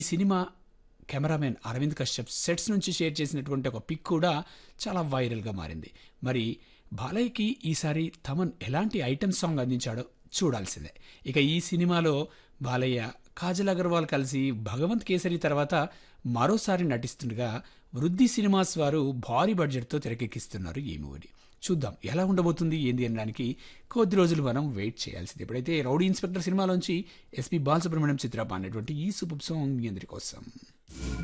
cinema cameraman Aravind Kashyap sets నుంచి share చేసినటువంటి ఒక పిక్ కూడా చాలా వైరల్గా మారింది మరి బాలయ్యకి ఈసారి తమన్ ఎలాంటి ఐటెం సాంగ్ అందించాడో చూడాల్సిందే ఇక ఈ సినిమాలో బాలయ్య కాజల్ అగర్వాల్ కలిసి భగవంత్ కేసరి తర్వాత మరోసారి నటిస్తుండగా వృద్ధి సినిమాస్ వారు భారీ బడ్జెట్తో తెరకెక్కిస్తున్నారు ఈ మూవీని చూద్దాం ఎలా ఉండబోతుంది ఏంది అనడానికి కొద్ది రోజులు మనం వెయిట్ చేయాల్సింది ఎప్పుడైతే రౌడీ ఇన్స్పెక్టర్ సినిమాలోంచి ఎస్పి బాలసుబ్రహ్మణ్యం చిత్రప అనేటువంటి ఈ సూపర్ సాంగ్ మీ అందరి కోసం